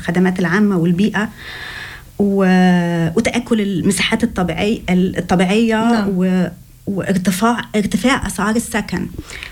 الخدمات العامة والبيئة و- وتآكل المساحات الطبيعية الطبيعية نعم. و- وارتفاع ارتفاع أسعار السكن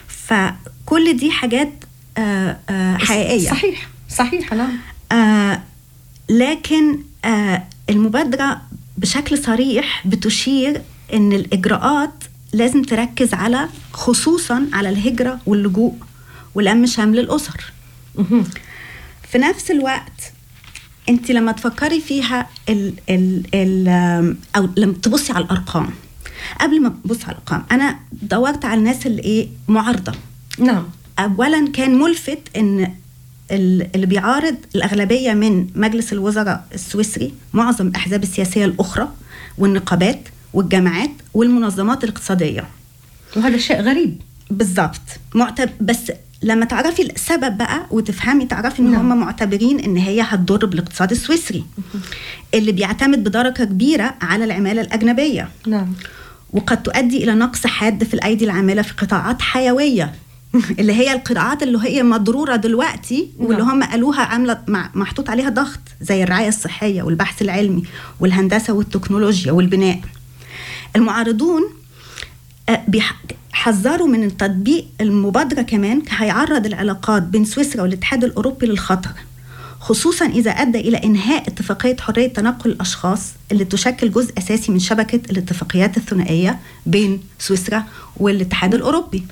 فكل دي حاجات آه، آه، حقيقية صحيح صحيح نعم آه لكن آه المبادرة بشكل صريح بتشير ان الاجراءات لازم تركز على خصوصا على الهجرة واللجوء ولم شمل الاسر مهم. في نفس الوقت انت لما تفكري فيها ال ال ال آم، او لما تبصي على الارقام قبل ما تبصي على الارقام انا دورت على الناس اللي ايه معارضه نعم اولا كان ملفت ان ال- اللي بيعارض الاغلبيه من مجلس الوزراء السويسري معظم الاحزاب السياسيه الاخرى والنقابات والجامعات والمنظمات الاقتصاديه وهذا شيء غريب بالظبط معتب بس لما تعرفي السبب بقى وتفهمي تعرفي ان نعم. هم معتبرين ان هي هتضر بالاقتصاد السويسري اللي بيعتمد بدرجه كبيره على العماله الاجنبيه نعم وقد تؤدي الى نقص حاد في الايدي العامله في قطاعات حيويه اللي هي القطاعات اللي هي مضروره دلوقتي واللي نعم. هم قالوها عامله مع- محطوط عليها ضغط زي الرعايه الصحيه والبحث العلمي والهندسه والتكنولوجيا والبناء المعارضون آه، بيح- حذروا من التطبيق المبادرة كمان هيعرض العلاقات بين سويسرا والاتحاد الأوروبي للخطر خصوصا إذا أدى إلى إنهاء اتفاقية حرية تنقل الأشخاص اللي تشكل جزء أساسي من شبكة الاتفاقيات الثنائية بين سويسرا والاتحاد الأوروبي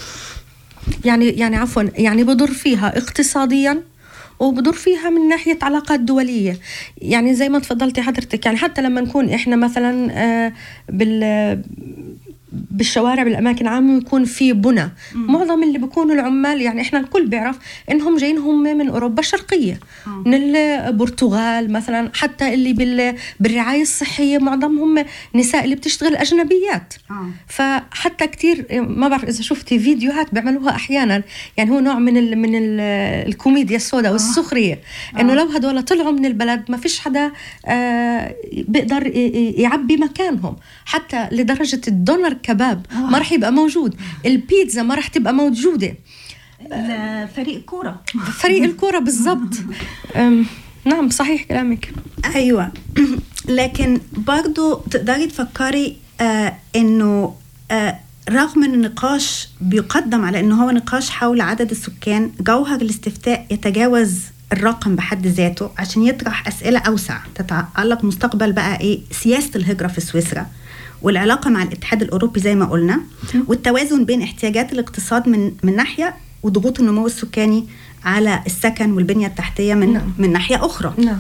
يعني يعني عفوا يعني بضر فيها اقتصاديا وبضر فيها من ناحية علاقات دولية يعني زي ما تفضلتي حضرتك يعني حتى لما نكون إحنا مثلا آه، بال بالشوارع بالاماكن العامه ويكون في بنى معظم اللي بيكونوا العمال يعني احنا الكل بيعرف انهم جايين هم من اوروبا الشرقيه آه. من البرتغال مثلا حتى اللي بال بالرعايه الصحيه معظمهم نساء اللي بتشتغل اجنبيات آه. فحتى كتير ما بعرف اذا شفتي فيديوهات بيعملوها احيانا يعني هو نوع من ال من ال الكوميديا السوداء والسخريه انه لو هدول طلعوا من البلد ما فيش حدا آه بيقدر ي- ي- يعبي مكانهم حتى لدرجه الدونر كباب ما رح يبقى موجود البيتزا ما رح تبقى موجوده فريق كورة فريق الكوره بالضبط أم، نعم صحيح كلامك ايوه لكن برضو تقدري تفكري آه انه آه رغم ان النقاش بيقدم على انه هو نقاش حول عدد السكان جوهر الاستفتاء يتجاوز الرقم بحد ذاته عشان يطرح اسئله اوسع تتعلق مستقبل بقى ايه سياسه الهجره في سويسرا والعلاقه مع الاتحاد الاوروبي زي ما قلنا والتوازن بين احتياجات الاقتصاد من من ناحيه وضغوط النمو السكاني على السكن والبنيه التحتيه من نعم. من ناحيه اخرى نعم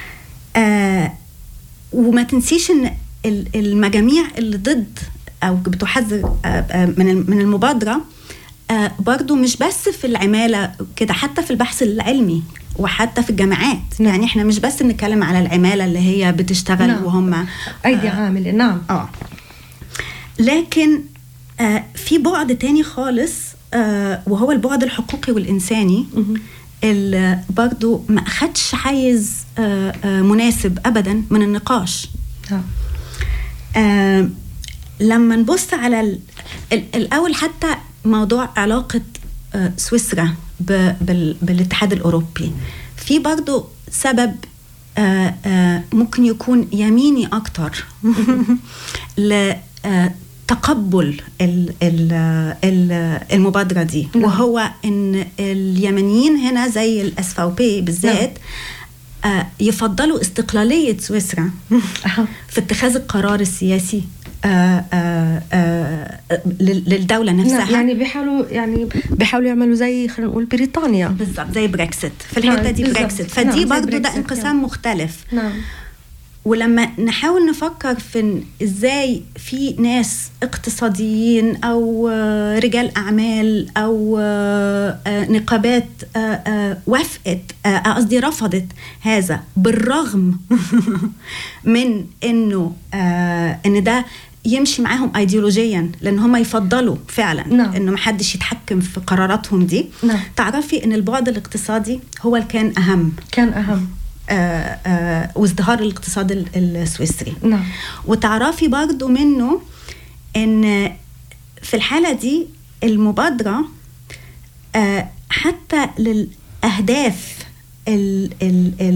آه وما تنسيش ان ال- المجاميع اللي ضد او بتحذر آه آه من الم- من المبادره آه برضو مش بس في العماله كده حتى في البحث العلمي وحتى في الجامعات نعم. يعني احنا مش بس بنتكلم على العماله اللي هي بتشتغل نعم. وهم ايدي عامله نعم اه لكن آه في بعد تاني خالص آه وهو البعد الحقوقي والإنساني مهم. اللي برضو ما أخدش حيز آه آه مناسب أبدا من النقاش نعم آه لما نبص على ال ال الأول حتى موضوع علاقة آه سويسرا ب- بال بالاتحاد الأوروبي في برضو سبب آه آه ممكن يكون يميني أكتر لتقبل ال ال ال المبادرة دي نعم. وهو إن اليمنيين هنا زي الأسفاوبي بالذات آه يفضلوا استقلالية سويسرا أها. في اتخاذ القرار السياسي آه آه آه لل- للدولة نفسها نعم يعني بيحاولوا يعني بيحاولوا يعملوا زي خلينا نقول بريطانيا بالظبط زي بريكسيت في الحته نعم، دي بالظبط. بريكسيت نعم، فدي زي برضو ده بريكسيت، انقسام نعم. مختلف نعم ولما نحاول نفكر في إن ازاي في ناس اقتصاديين او آه، رجال اعمال او آه، آه، نقابات آه، آه، وافقت آه، قصدي رفضت هذا بالرغم من انه آه، ان ده يمشي معاهم ايديولوجيا لان هم يفضلوا فعلا نعم. انه محدش يتحكم في قراراتهم دي نعم. تعرفي ان البعد الاقتصادي هو اللي كان اهم كان اهم آه، آه، وازدهار الاقتصاد ال- السويسري نعم وتعرفي برضو منه ان في الحالة دي المبادرة آه، حتى للأهداف ال ال ال